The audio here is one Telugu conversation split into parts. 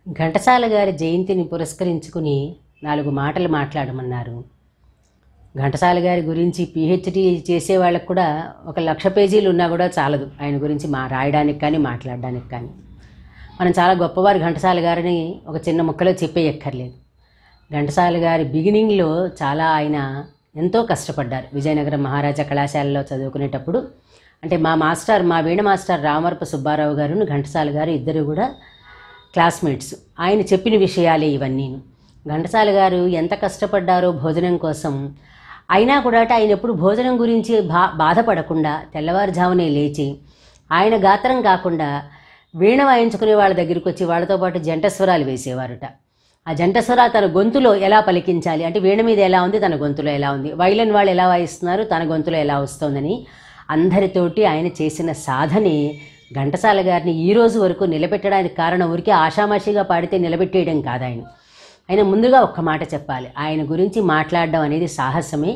ఘంటసాల గారి జయంతిని పురస్కరించుకుని నాలుగు మాటలు మాట్లాడమన్నారు ఘంటసాల గారి గురించి పిహెచ్డి చేసే వాళ్ళకు కూడా ఒక లక్ష పేజీలు ఉన్నా కూడా చాలదు ఆయన గురించి మా రాయడానికి కానీ మాట్లాడడానికి కానీ మనం చాలా గొప్పవారు ఘంటసాల గారిని ఒక చిన్న ముక్కలో చెప్పేయక్కర్లేదు ఘంటసాల గారి బిగినింగ్లో చాలా ఆయన ఎంతో కష్టపడ్డారు విజయనగరం మహారాజా కళాశాలలో చదువుకునేటప్పుడు అంటే మా మాస్టర్ మా వీణ మాస్టర్ రామర్ప సుబ్బారావు గారు ఘంటసాల గారు ఇద్దరు కూడా క్లాస్మేట్స్ ఆయన చెప్పిన విషయాలే ఇవన్నీ ఘంటసాల గారు ఎంత కష్టపడ్డారో భోజనం కోసం అయినా కూడా ఆయన ఎప్పుడు భోజనం గురించి బా బాధపడకుండా తెల్లవారుజామునే లేచి ఆయన గాత్రం కాకుండా వీణ వాయించుకునే వాళ్ళ దగ్గరికి వచ్చి వాళ్ళతో పాటు జంట స్వరాలు వేసేవారుట ఆ జంట స్వరాలు తన గొంతులో ఎలా పలికించాలి అంటే వీణ మీద ఎలా ఉంది తన గొంతులో ఎలా ఉంది వైలన్ వాళ్ళు ఎలా వాయిస్తున్నారు తన గొంతులో ఎలా వస్తోందని అందరితోటి ఆయన చేసిన సాధనే ఘంటసాల గారిని ఈ రోజు వరకు నిలబెట్టడానికి కారణం ఊరికే ఆషామాషిగా పాడితే నిలబెట్టేయడం కాదు ఆయన ఆయన ముందుగా ఒక్క మాట చెప్పాలి ఆయన గురించి మాట్లాడడం అనేది సాహసమే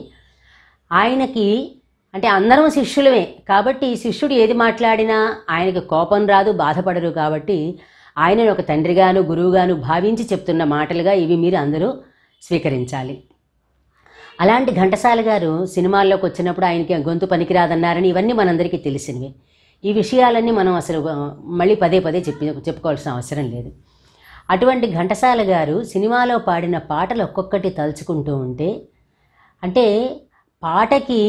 ఆయనకి అంటే అందరం శిష్యులమే కాబట్టి శిష్యుడు ఏది మాట్లాడినా ఆయనకి కోపం రాదు బాధపడరు కాబట్టి ఆయనను ఒక తండ్రిగాను గురువుగాను భావించి చెప్తున్న మాటలుగా ఇవి మీరు అందరూ స్వీకరించాలి అలాంటి ఘంటసాల గారు సినిమాల్లోకి వచ్చినప్పుడు ఆయనకి గొంతు పనికిరాదన్నారని ఇవన్నీ మనందరికీ తెలిసినవే ఈ విషయాలన్నీ మనం అసలు ఆ, మళ్ళీ పదే పదే చెప్పి చెప్పుకోవాల్సిన అవసరం లేదు అటువంటి ఘంటసాల గారు సినిమాలో పాడిన పాటలు ఒక్కొక్కటి తలుచుకుంటూ ఉంటే అంటే పాటకి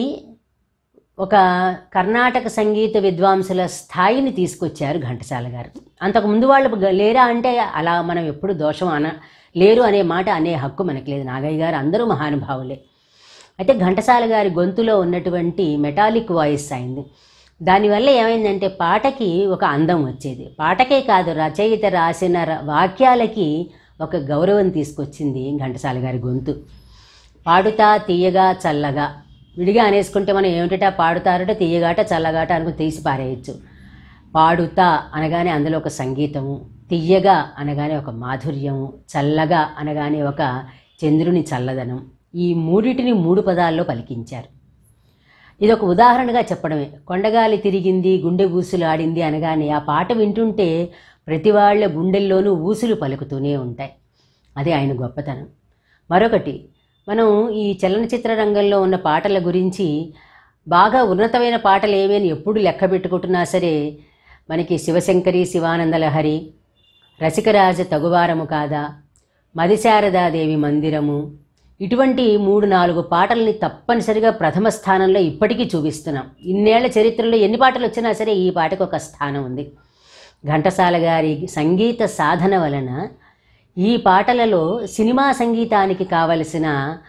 ఒక కర్ణాటక సంగీత విద్వాంసుల స్థాయిని తీసుకొచ్చారు ఘంటసాల గారు అంతకు ముందు వాళ్ళు గ- లేరా అంటే అలా మనం ఎప్పుడు దోషం అన లేరు అనే మాట అనే హక్కు మనకి లేదు నాగయ్య గారు అందరూ మహానుభావులే అయితే ఘంటసాల గారి గొంతులో ఉన్నటువంటి మెటాలిక్ వాయిస్ అయింది దానివల్ల ఏమైందంటే పాటకి ఒక అందం వచ్చేది పాటకే కాదు రచయిత రాసిన ర- వాక్యాలకి ఒక గౌరవం తీసుకొచ్చింది ఘంటసాల గారి గొంతు పాడుతా తీయగా చల్లగా విడిగా అనేసుకుంటే మనం ఏమిటా పాడుతారట తీయగాట చల్లగాట అనుకుని తీసి పారేయచ్చు పాడుతా అనగానే అందులో ఒక సంగీతము తీయగా అనగానే ఒక మాధుర్యము చల్లగా అనగానే ఒక చంద్రుని చల్లదనం ఈ మూడిటిని మూడు పదాల్లో పలికించారు ఇది ఒక ఉదాహరణగా చెప్పడమే కొండగాలి తిరిగింది గుండె ఊసులు ఆడింది అనగానే ఆ పాట వింటుంటే ప్రతి వాళ్ళ గుండెల్లోనూ ఊసులు పలుకుతూనే ఉంటాయి అదే ఆయన గొప్పతనం మరొకటి మనం ఈ చలనచిత్ర రంగంలో ఉన్న పాటల గురించి బాగా ఉన్నతమైన పాటలు ఏమని ఎప్పుడు లెక్క పెట్టుకుంటున్నా సరే మనకి శివశంకరి శివానందలహరి రసికరాజ తగువారము కాదా మదిశారదాదేవి మందిరము ఇటువంటి మూడు నాలుగు పాటల్ని తప్పనిసరిగా ప్రథమ స్థానంలో ఇప్పటికీ చూపిస్తున్నాం ఇన్నేళ్ల చరిత్రలో ఎన్ని పాటలు వచ్చినా సరే ఈ పాటకు ఒక స్థానం ఉంది ఘంటసాల గారి సంగీత సాధన వలన ఈ పాటలలో సినిమా సంగీతానికి కావలసిన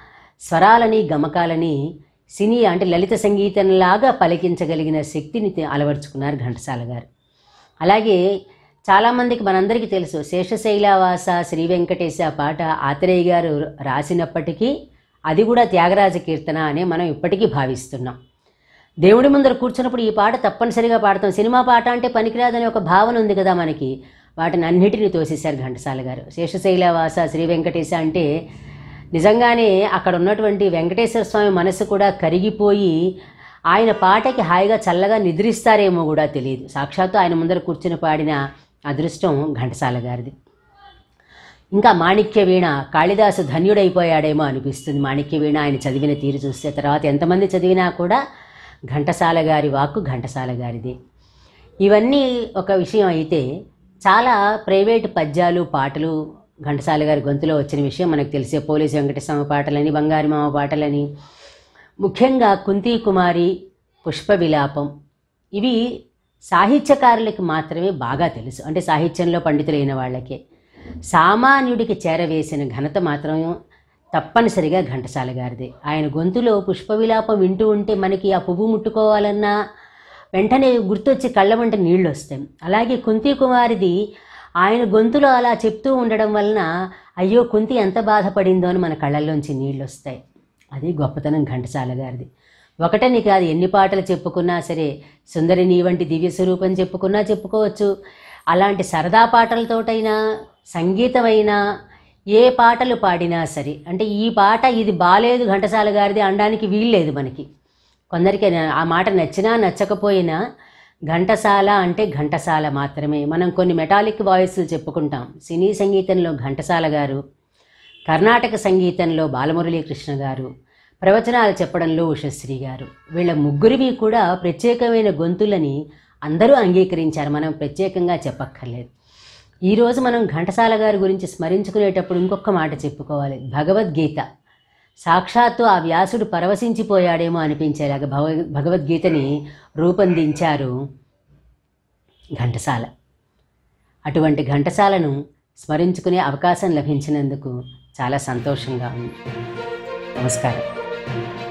స్వరాలని గమకాలని సినీ అంటే లలిత సంగీతంలాగా పలికించగలిగిన శక్తిని తె- అలవర్చుకున్నారు ఘంటసాల గారు అలాగే చాలామందికి మనందరికీ తెలుసు శేషశైలవాస శ్రీ వెంకటేశ పాట ఆత్రేయ గారు రాసినప్పటికీ అది కూడా త్యాగరాజ కీర్తన అనే మనం ఇప్పటికీ భావిస్తున్నాం దేవుడి ముందర కూర్చున్నప్పుడు ఈ పాట తప్పనిసరిగా పాడతాం సినిమా పాట అంటే పనికిరాదనే ఒక భావన ఉంది కదా మనకి వాటిని అన్నిటిని తోసేశారు ఘంటసాల గారు శేషశైలవాస శ్రీ వెంకటేశ అంటే నిజంగానే అక్కడ ఉన్నటువంటి వెంకటేశ్వర స్వామి మనసు కూడా కరిగిపోయి ఆయన పాటకి హాయిగా చల్లగా నిద్రిస్తారేమో కూడా తెలియదు సాక్షాత్తు ఆయన ముందర కూర్చుని పాడిన అదృష్టం ఘంటసాల గారిది ఇంకా మాణిక్య వీణ కాళిదాసు ధన్యుడైపోయాడేమో అనిపిస్తుంది మాణిక్య వీణ ఆయన చదివిన తీరు చూస్తే తర్వాత ఎంతమంది చదివినా కూడా ఘంటసాల గారి వాక్కు ఘంటసాల గారిదే ఇవన్నీ ఒక విషయం అయితే చాలా ప్రైవేట్ పద్యాలు పాటలు ఘంటసాల గారి గొంతులో వచ్చిన విషయం మనకు తెలిసే పోలీసు వెంకటస్వామి పాటలని బంగారు మామ పాటలని ముఖ్యంగా కుంతి కుమారి పుష్ప విలాపం ఇవి సాహిత్యకారులకి మాత్రమే బాగా తెలుసు అంటే సాహిత్యంలో పండితులైన వాళ్ళకే సామాన్యుడికి చేరవేసిన ఘనత మాత్రం తప్పనిసరిగా ఘంటసాల గారిదే ఆయన గొంతులో పుష్ప విలాపం వింటూ ఉంటే మనకి ఆ పువ్వు ముట్టుకోవాలన్నా వెంటనే గుర్తొచ్చి కళ్ళ వెంట నీళ్ళు వస్తాయి అలాగే కుంతి కుమారిది ఆయన గొంతులో అలా చెప్తూ ఉండడం వలన అయ్యో కుంతి ఎంత బాధపడిందో అని మన కళ్ళల్లోంచి నీళ్ళు వస్తాయి అది గొప్పతనం ఘంటసాల గారిది ఒకటని కాదు ఎన్ని పాటలు చెప్పుకున్నా సరే సుందరి నీ వంటి దివ్య స్వరూపం చెప్పుకున్నా చెప్పుకోవచ్చు అలాంటి సరదా పాటలతోటైనా సంగీతమైనా ఏ పాటలు పాడినా సరే అంటే ఈ పాట ఇది బాలేదు ఘంటసాల గారిది అనడానికి వీల్లేదు మనకి కొందరికి ఆ మాట నచ్చినా నచ్చకపోయినా ఘంటసాల అంటే ఘంటసాల మాత్రమే మనం కొన్ని మెటాలిక్ వాయిస్లు చెప్పుకుంటాం సినీ సంగీతంలో ఘంటసాల గారు కర్ణాటక సంగీతంలో బాలమురళీకృష్ణ గారు ప్రవచనాలు చెప్పడంలో ఉషశ్రీ గారు వీళ్ళ ముగ్గురివి కూడా ప్రత్యేకమైన గొంతులని అందరూ అంగీకరించారు మనం ప్రత్యేకంగా చెప్పక్కర్లేదు ఈరోజు మనం ఘంటసాల గారి గురించి స్మరించుకునేటప్పుడు ఇంకొక మాట చెప్పుకోవాలి భగవద్గీత సాక్షాత్తు ఆ వ్యాసుడు పరవశించిపోయాడేమో అనిపించేలాగా భగవ భగవద్గీతని రూపొందించారు ఘంటసాల అటువంటి ఘంటసాలను స్మరించుకునే అవకాశం లభించినందుకు చాలా సంతోషంగా ఉంది నమస్కారం